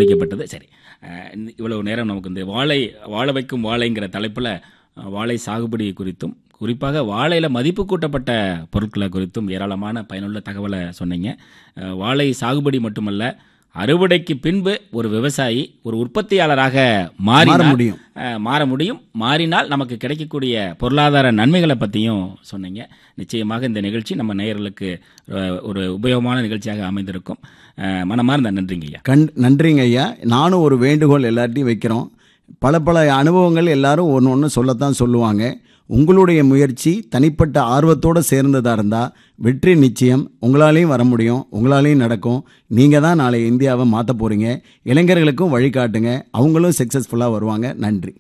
முடிக்கப்பட்டது சரி அஹ், இந்த- இவ்வளவு நேரம் நமக்கு இந்த வாழை வாழ வைக்கும் வாழைங்கிற தலைப்பில் வாழை சாகுபடி குறித்தும் குறிப்பாக வாழையில் மதிப்பு கூட்டப்பட்ட பொருட்களை குறித்தும் ஏராளமான பயனுள்ள தகவலை சொன்னீங்க அஹ், வாழை சாகுபடி மட்டுமல்ல அறுவடைக்கு பின்பு ஒரு விவசாயி ஒரு உற்பத்தியாளராக மாற மாறி முடியும் மாற முடியும் மாறினால் நமக்கு கிடைக்கக்கூடிய பொருளாதார நன்மைகளை பற்றியும் சொன்னீங்க நிச்சயமாக இந்த நிகழ்ச்சி நம்ம நேயர்களுக்கு அஹ், ஒரு உபயோகமான நிகழ்ச்சியாக அமைந்திருக்கும் அஹ், மனமார்ந்த நன்றிங்க ஐயா கண் நன்றிங்க ஐயா நானும் ஒரு வேண்டுகோள் எல்லார்ட்டையும் வைக்கிறோம் பல பல அனுபவங்கள் எல்லாரும் ஒன்று ஒன்று சொல்லத்தான் சொல்லுவாங்க உங்களுடைய முயற்சி தனிப்பட்ட ஆர்வத்தோடு சேர்ந்ததாக இருந்தால் வெற்றி நிச்சயம் உங்களாலேயும் வர முடியும் உங்களாலேயும் நடக்கும் நீங்கள் தான் நாளை இந்தியாவை மாற்ற போகிறீங்க இளைஞர்களுக்கும் வழிகாட்டுங்க அவங்களும் சக்ஸஸ்ஃபுல்லாக வருவாங்க நன்றி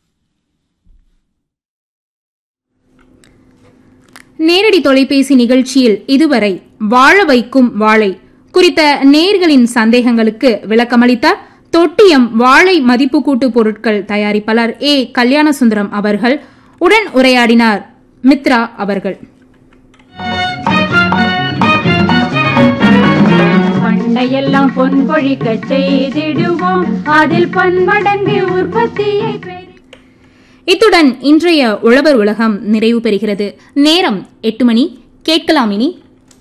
நேரடி தொலைபேசி நிகழ்ச்சியில் இதுவரை வாழ வைக்கும் வாழை குறித்த நேர்களின் சந்தேகங்களுக்கு விளக்கமளித்தார் தொட்டியம் வாழை மதிப்பு கூட்டு பொருட்கள் தயாரிப்பாளர் ஏ கல்யாணசுந்தரம் அவர்கள் உடன் உரையாடினார் மித்ரா அவர்கள் பண்டையெல்லாம் பொன் பொழிக்க செய்திடுவோம் அதில் பன்மடங்கு உற்பத்தியை பெரு இத்துடன் இன்றைய உழவர் உலகம் நிறைவு பெறுகிறது நேரம் எட்டு மணி கேட்கலாம் இனி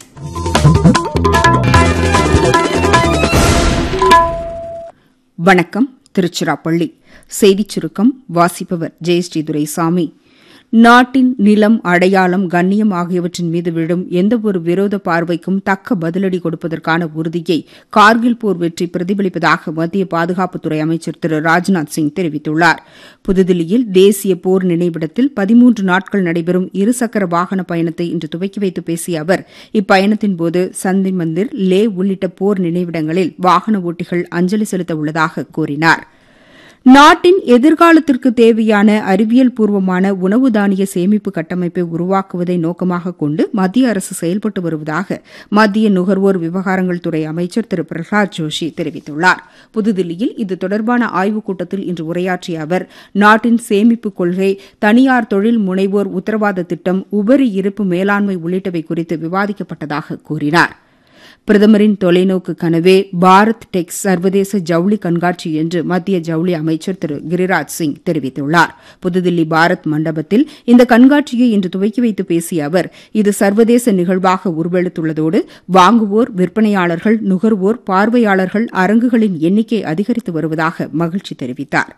வணக்கம் திருச்சிராப்பள்ளி செய்திச் சுருக்கம் வாசிப்பவர் ஜெயஸ்ரீ துரைசாமி நாட்டின் நிலம் அடையாளம் கண்ணியம் ஆகியவற்றின் மீது விழும் எந்தவொரு விரோத பார்வைக்கும் தக்க பதிலடி கொடுப்பதற்கான உறுதியை கார்கில் போர் வெற்றி பிரதிபலிப்பதாக மத்திய பாதுகாப்புத்துறை அமைச்சர் திரு ராஜ்நாத் சிங் தெரிவித்துள்ளார் புதுதில்லியில் தேசிய போர் நினைவிடத்தில் பதிமூன்று நாட்கள் நடைபெறும் இருசக்கர வாகன பயணத்தை இன்று துவக்கி வைத்து பேசிய அவர் இப்பயணத்தின்போது சந்தி மந்திர் லே உள்ளிட்ட போர் நினைவிடங்களில் வாகன ஓட்டிகள் அஞ்சலி செலுத்த உள்ளதாக கூறினார் நாட்டின் எதிர்காலத்திற்கு தேவையான அறிவியல் பூர்வமான உணவு தானிய சேமிப்பு கட்டமைப்பை உருவாக்குவதை நோக்கமாக கொண்டு மத்திய அரசு செயல்பட்டு வருவதாக மத்திய நுகர்வோர் விவகாரங்கள் துறை அமைச்சர் திரு பிரகலாத் ஜோஷி தெரிவித்துள்ளார் புதுதில்லியில் இது தொடர்பான ஆய்வுக் கூட்டத்தில் இன்று உரையாற்றிய அவர் நாட்டின் சேமிப்பு கொள்கை தனியார் தொழில் முனைவோர் உத்தரவாத திட்டம் உபரி இருப்பு மேலாண்மை உள்ளிட்டவை குறித்து விவாதிக்கப்பட்டதாக கூறினார் பிரதமரின் தொலைநோக்கு கனவே பாரத் டெக் சர்வதேச ஜவுளி கண்காட்சி என்று மத்திய ஜவுளி அமைச்சர் திரு கிரிராஜ் சிங் தெரிவித்துள்ளார் புதுதில்லி பாரத் மண்டபத்தில் இந்த கண்காட்சியை இன்று துவக்கி வைத்து பேசிய அவர் இது சர்வதேச நிகழ்வாக உருவெடுத்துள்ளதோடு வாங்குவோர் விற்பனையாளர்கள் நுகர்வோர் பார்வையாளர்கள் அரங்குகளின் எண்ணிக்கை அதிகரித்து வருவதாக மகிழ்ச்சி தெரிவித்தார்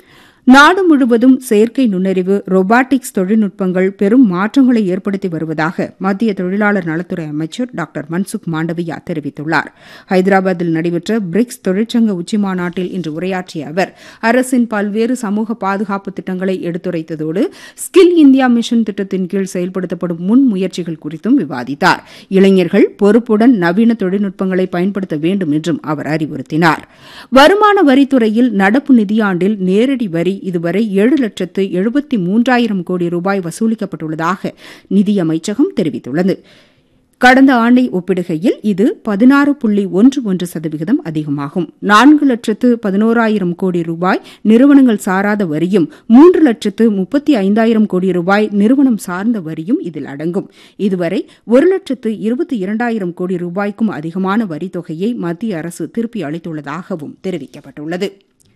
நாடு முழுவதும் செயற்கை நுண்ணறிவு ரொபாட்டிக்ஸ் தொழில்நுட்பங்கள் பெரும் மாற்றங்களை ஏற்படுத்தி வருவதாக மத்திய தொழிலாளர் நலத்துறை அமைச்சர் டாக்டர் மன்சுக் மாண்டவியா தெரிவித்துள்ளார் ஹைதராபாத்தில் நடைபெற்ற பிரிக்ஸ் தொழிற்சங்க உச்சிமாநாட்டில் இன்று உரையாற்றிய அவர் அரசின் பல்வேறு சமூக பாதுகாப்பு திட்டங்களை எடுத்துரைத்ததோடு ஸ்கில் இந்தியா மிஷன் திட்டத்தின் கீழ் செயல்படுத்தப்படும் முன் முயற்சிகள் குறித்தும் விவாதித்தார் இளைஞர்கள் பொறுப்புடன் நவீன தொழில்நுட்பங்களை பயன்படுத்த வேண்டும் என்றும் அவர் அறிவுறுத்தினார் வருமான வரித்துறையில் நடப்பு நிதியாண்டில் நேரடி வரி இதுவரை ஏழு லட்சத்து எழுபத்தி மூன்றாயிரம் கோடி ரூபாய் வசூலிக்கப்பட்டுள்ளதாக நிதியமைச்சகம் தெரிவித்துள்ளது கடந்த ஆண்டை ஒப்பிடுகையில் இது பதினாறு புள்ளி ஒன்று ஒன்று சதவிகிதம் அதிகமாகும் நான்கு லட்சத்து பதினோராயிரம் கோடி ரூபாய் நிறுவனங்கள் சாராத வரியும் மூன்று லட்சத்து முப்பத்தி ஐந்தாயிரம் கோடி ரூபாய் நிறுவனம் சார்ந்த வரியும் இதில் அடங்கும் இதுவரை ஒரு லட்சத்து இருபத்தி இரண்டாயிரம் கோடி ரூபாய்க்கும் அதிகமான வரித்தொகையை மத்திய அரசு திருப்பி அளித்துள்ளதாகவும் தெரிவிக்கப்பட்டுள்ளது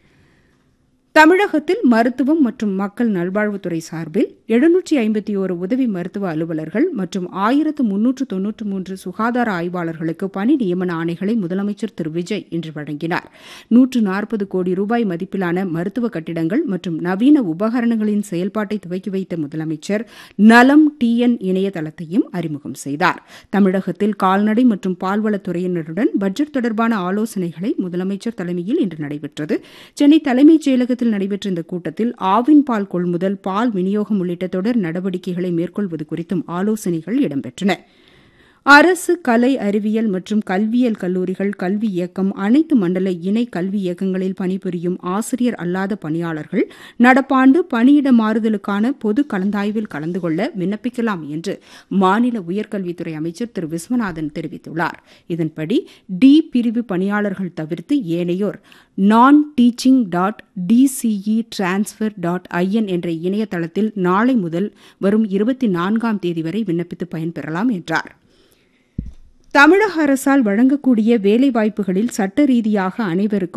தமிழகத்தில் மருத்துவம் மற்றும் மக்கள் நல்வாழ்வுத்துறை சார்பில் எழுநூற்றி ஐம்பத்தி ஒரு உதவி மருத்துவ அலுவலர்கள் மற்றும் ஆயிரத்து முன்னூற்று தொன்னூற்று மூன்று சுகாதார ஆய்வாளர்களுக்கு பணி நியமன ஆணைகளை முதலமைச்சர் திரு விஜய் இன்று வழங்கினார் நூற்று நாற்பது கோடி ரூபாய் மதிப்பிலான மருத்துவ கட்டிடங்கள் மற்றும் நவீன உபகரணங்களின் செயல்பாட்டை துவக்கி வைத்த முதலமைச்சர் நலம் டிஎன் இணையதளத்தையும் அறிமுகம் செய்தார் தமிழகத்தில் கால்நடை மற்றும் பால்வளத்துறையினருடன் பட்ஜெட் தொடர்பான ஆலோசனைகளை முதலமைச்சர் தலைமையில் இன்று நடைபெற்றது சென்னை தலைமைச் செயலகத்தில் நடைபெற்ற இந்த கூட்டத்தில் ஆவின் பால் கொள்முதல் பால் விநியோகம் உள்ளிட்ட தொடர் நடவடிக்கைகளை மேற்கொள்வது குறித்தும் ஆலோசனைகள் இடம்பெற்றன அரசு கலை அறிவியல் மற்றும் கல்வியியல் கல்லூரிகள் கல்வி இயக்கம் அனைத்து மண்டல இணை கல்வி இயக்கங்களில் பணிபுரியும் ஆசிரியர் அல்லாத பணியாளர்கள் நடப்பாண்டு பணியிட மாறுதலுக்கான பொது கலந்தாய்வில் கலந்து கொள்ள விண்ணப்பிக்கலாம் என்று மாநில உயர்கல்வித்துறை அமைச்சர் திரு விஸ்வநாதன் தெரிவித்துள்ளார் இதன்படி டி பிரிவு பணியாளர்கள் தவிர்த்து ஏனையோர் non teaching dot TCE transfer dot in என்ற இணையதளத்தில் நாளை முதல் வரும் இருபத்தி நான்காம் தேதி வரை விண்ணப்பித்து பயன்பெறலாம் என்றார் தமிழக அரசால் வழங்கக்கூடிய வேலைவாய்ப்புகளில் சட்ட ரீதியாக அனைவருக்கும்